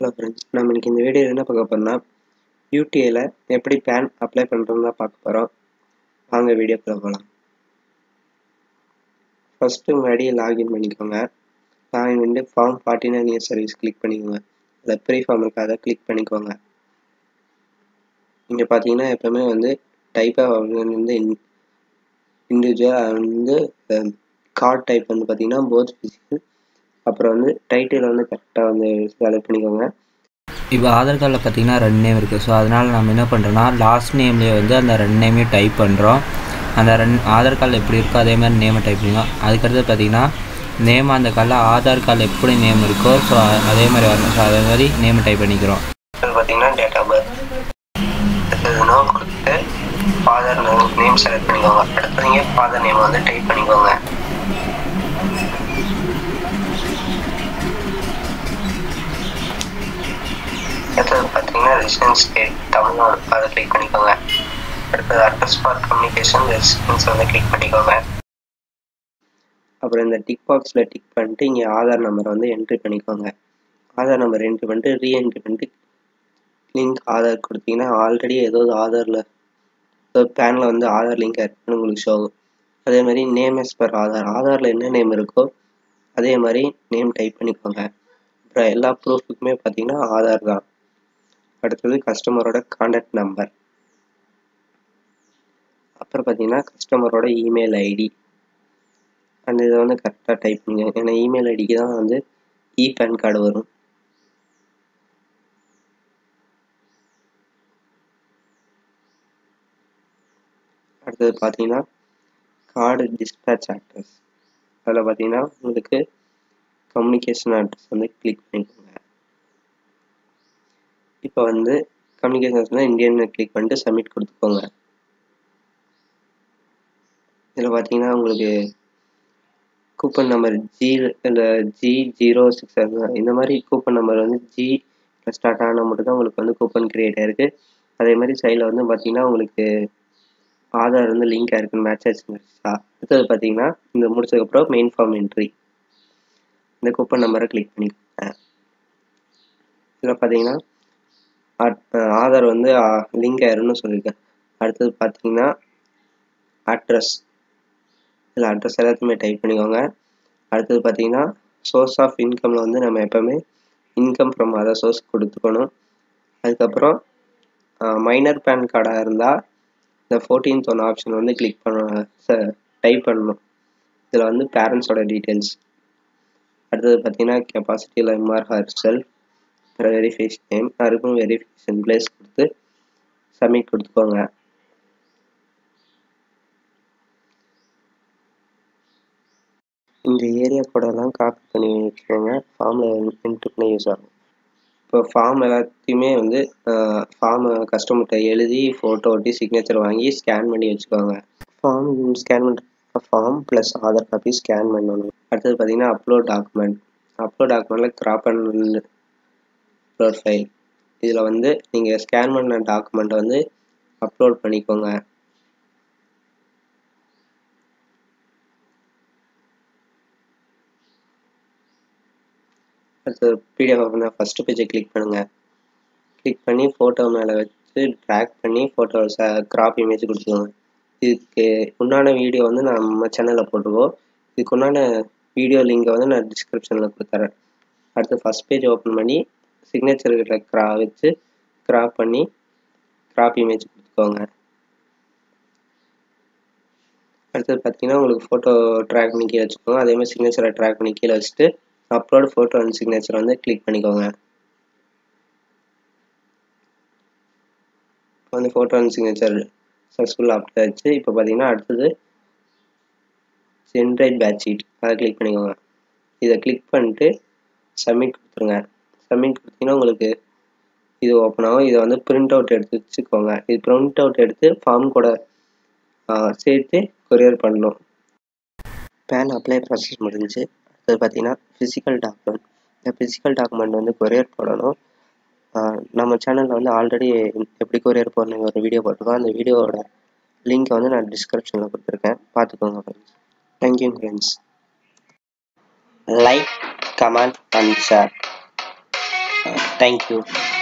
hello friends நம்ம இன்னைக்கு இந்த வீடியோ என்ன பார்க்க போறோம்னா யூடிஐயில் எப்படி பேன் அப்ளை பண்ணுறோம்னு தான் பார்க்க போகிறோம் வாங்க வீடியோக்குள்ள போகலாம் ஃபஸ்ட்டு முன்னாடி லாகின் பண்ணிக்கோங்க லாகின் பண்ணிட்டு form forty nine year service click பண்ணிக்கோங்க அதில் ப்ரீ ஃபார்ம் இருக்கு அதை கிளிக் பண்ணிக்கோங்க இங்கே பார்த்தீங்கன்னா எப்போவுமே வந்து டைப் ஆஃப் வந்து இண்டிவிஜுவல் வந்து கார்ட் டைப் வந்து பார்த்தீங்கன்னா போத் ஃபிசிக்கல் அப்புறம் வந்து டைட்டில் வந்து கரெக்டாக வந்து செலக்ட் பண்ணிக்கோங்க இப்போ ஆதார் கார்டில் பார்த்தீங்கன்னா ரெண்டு நேம் இருக்குது ஸோ அதனால் நம்ம என்ன பண்ணுறோன்னா லாஸ்ட் நேம்லேயே வந்து அந்த ரெண்டு நேமையும் டைப் பண்ணுறோம் அந்த ரெண்டு ஆதார் கார்டில் எப்படி இருக்கோ அதே மாதிரி நேமை டைப் பண்ணிக்கோங்க அதுக்கடுத்து பார்த்தீங்கன்னா நேம் அந்த கார்டில் ஆதார் கார்டில் எப்படி நேம் இருக்கோ ஸோ அதே மாதிரி வரணும் ஸோ அதே மாதிரி நேமை டைப் பண்ணிக்கிறோம் அது பார்த்தீங்கன்னா டேட் ஆஃப் பர்த் அடுத்ததுனா கொடுத்துட்டு ஃபாதர் நேம் செலக்ட் பண்ணிக்கோங்க அடுத்து நீங்கள் ஃபாதர் நேம் வந்து டைப் பண்ணிக்கோங்க அடுத்தது பார்த்தீங்கன்னா ரெசிடென்ஸ் ஸ்டேட் தமிழ்நாடு அதை கிளிக் பண்ணிக்கோங்க அடுத்தது அட்ரஸ் ஃபார் கம்யூனிகேஷன் ரெசிடென்ஸ் வந்து கிளிக் பண்ணிக்கோங்க அப்புறம் இந்த டிக் பாக்ஸில் டிக் பண்ணிட்டு இங்கே ஆதார் நம்பரை வந்து என்ட்ரி பண்ணிக்கோங்க ஆதார் நம்பர் என்ட்ரி பண்ணிட்டு ரீஎன்ட்ரி பண்ணிட்டு லிங்க் ஆதார் கொடுத்தீங்கன்னா ஆல்ரெடி ஏதோ ஆதாரில் பேனில் வந்து ஆதார் லிங்க் இருக்குன்னு உங்களுக்கு ஷோ ஆகும் அதே மாதிரி நேம் எஸ் பர் ஆதார் ஆதாரில் என்ன நேம் இருக்கோ அதே மாதிரி நேம் டைப் பண்ணிக்கோங்க அப்புறம் எல்லா ப்ரூஃபுக்குமே பார்த்தீங்கன்னா ஆதார் தான் அடுத்தது கஸ்டமரோட காண்டாக்ட் நம்பர் அப்புறம் பார்த்தீங்கன்னா கஸ்டமரோட இமெயில் ஐடி அந்த இதை வந்து கரெக்டாக டைப் பண்ணுங்க ஏன்னா இமெயில் ஐடிக்கு தான் வந்து இ பேன் கார்டு வரும் அடுத்தது பார்த்தீங்கன்னா கார்டு டிஸ்பேச் அட்ரஸ் அதில் பார்த்தீங்கன்னா உங்களுக்கு கம்யூனிகேஷன் அட்ரஸ் வந்து கிளிக் பண்ணிக்கோங்க இப்போ வந்து கம்யூனிகேஷன் இந்தியன் கிளிக் பண்ணிட்டு சப்மிட் கொடுத்துக்கோங்க இதில் பார்த்தீங்கன்னா உங்களுக்கு கூப்பன் நம்பர் ஜி இல்லை ஜி ஜீரோ சிக்ஸ் இந்த மாதிரி கூப்பன் நம்பர் வந்து ஜி ஸ்டார்ட் ஆனால் மட்டும் தான் உங்களுக்கு வந்து கூப்பன் கிரியேட் ஆயிருக்கு அதே மாதிரி சைடில் வந்து பார்த்தீங்கன்னா உங்களுக்கு ஆதார் வந்து லிங்க் ஆயிருக்குன்னு மேட்ச் ஆச்சுங்க அடுத்தது பார்த்தீங்கன்னா இந்த முடிச்சதுக்கப்புறம் மெயின் ஃபார்ம் என்ட்ரி இந்த கூப்பன் நம்பரை கிளிக் பண்ணிக்கோங்க இதில் பார்த்தீங்கன்னா ஆதார் வந்து லிங்க் ஆயிரும்னு சொல்லியிருக்கேன் அடுத்தது பார்த்தீங்கன்னா அட்ரஸ் இதில் அட்ரஸ் எல்லாத்தையுமே டைப் பண்ணிக்கோங்க அடுத்தது பார்த்தீங்கன்னா சோர்ஸ் ஆஃப் இன்கமில் வந்து நம்ம எப்போவுமே இன்கம் ஃப்ரம் அதர் சோர்ஸ் கொடுத்துக்கணும் அதுக்கப்புறம் மைனர் பேன் கார்டாக இருந்தால் இந்த ஃபோர்டீன்த் ஒன் ஆப்ஷன் வந்து கிளிக் பண்ண டைப் பண்ணணும் இதில் வந்து பேரண்ட்ஸோட டீட்டெயில்ஸ் அடுத்தது பார்த்தீங்கன்னா கெப்பாசிட்டியில் MR her self verification name அதுக்கும் வெரிஃபிகேஷன் பிளேஸ் கொடுத்து சப்மிட் கொடுத்துக்கோங்க இந்த ஏரியா கோடெல்லாம் காப்பி பண்ணி வச்சுக்கோங்க ஃபார்மில் என்ட்ரு பண்ண யூஸ் ஆகும் இப்போ ஃபார்ம் எல்லாத்தையுமே வந்து ஃபார்மை கஸ்டமர்கிட்ட எழுதி ஃபோட்டோ ஒட்டி சிக்னேச்சர் வாங்கி ஸ்கேன் பண்ணி வச்சுக்கோங்க ஃபார்ம் ஸ்கேன் பண்ணுற form plus Aadhaar copy scan பண்ணணும் அடுத்தது பார்த்தீங்கன்னா அப்லோட் டாக்குமெண்ட் அப்லோட் டாக்குமெண்ட்டில் கிராப் அண்ட் அப்லோட் ஃபைல் இதில் வந்து நீங்கள் ஸ்கேன் பண்ண டாக்குமெண்ட்டை வந்து அப்லோட் பண்ணிக்கோங்க அடுத்து பிடிஎஃப் வந்து ஃபஸ்ட்டு பேஜை கிளிக் பண்ணுங்கள் கிளிக் பண்ணி ஃபோட்டோ மேலே வச்சு ட்ராக் பண்ணி ஃபோட்டோ க்ராப் இமேஜ் கொடுத்துக்கோங்க இதுக்கு உண்டான வீடியோ வந்து நம்ம சேனலில் போட்டிருக்கோம் இதுக்கு உண்டான வீடியோ லிங்கை வந்து நான் டிஸ்கிரிப்ஷனில் கொடுத்துறேன் அடுத்து ஃபஸ்ட் பேஜ் ஓப்பன் பண்ணி சிக்னேச்சர் கிட்ட க்ரா வச்சு க்ராப் பண்ணி க்ராப் இமேஜ் கொடுத்துக்கோங்க அடுத்தது பார்த்தீங்கன்னா உங்களுக்கு ஃபோட்டோ ட்ராக் பண்ணி கீழே வச்சுக்கோங்க அதேமாதிரி சிக்னேச்சரை ட்ராக் பண்ணி கீழே வச்சுட்டு அப்லோட் ஃபோட்டோ அண்ட் சிக்னேச்சர் வந்து கிளிக் பண்ணிக்கோங்க வந்து ஃபோட்டோ அண்ட் சிக்னேச்சர் சக்ஸஸ்ஃபுல்லாக அப்ளை ஆச்சு இப்போ பார்த்தீங்கன்னா அடுத்தது ஜென்ரேட் பேட்ச் ஷீட் அதை கிளிக் பண்ணிக்கோங்க இதை கிளிக் பண்ணிட்டு சப்மிட் கொடுத்துருங்க சப்மிட் கொடுத்தீங்கன்னா உங்களுக்கு இது ஓப்பன் ஆகும் இதை வந்து பிரிண்ட் அவுட் எடுத்து வச்சுக்கோங்க இது பிரிண்ட் அவுட் எடுத்து ஃபார்ம் கூட சேர்த்து கொரியர் பண்ணணும் பேன் அப்ளை ப்ராசஸ் முடிஞ்சு அடுத்தது பார்த்தீங்கன்னா ஃபிசிக்கல் டாக்குமெண்ட் இந்த ஃபிசிக்கல் டாக்குமெண்ட் வந்து கொரியர் போடணும் நம்ம சேனலில் வந்து ஆல்ரெடி எப்படி கொரியர் போடணும் ஒரு வீடியோ போட்டிருக்கோம் அந்த வீடியோவோட லிங்க்கை வந்து நான் டிஸ்கிரிப்ஷனில் கொடுத்துருக்கேன் பார்த்துக்கோங்க friends thank you friends like comment and share thank you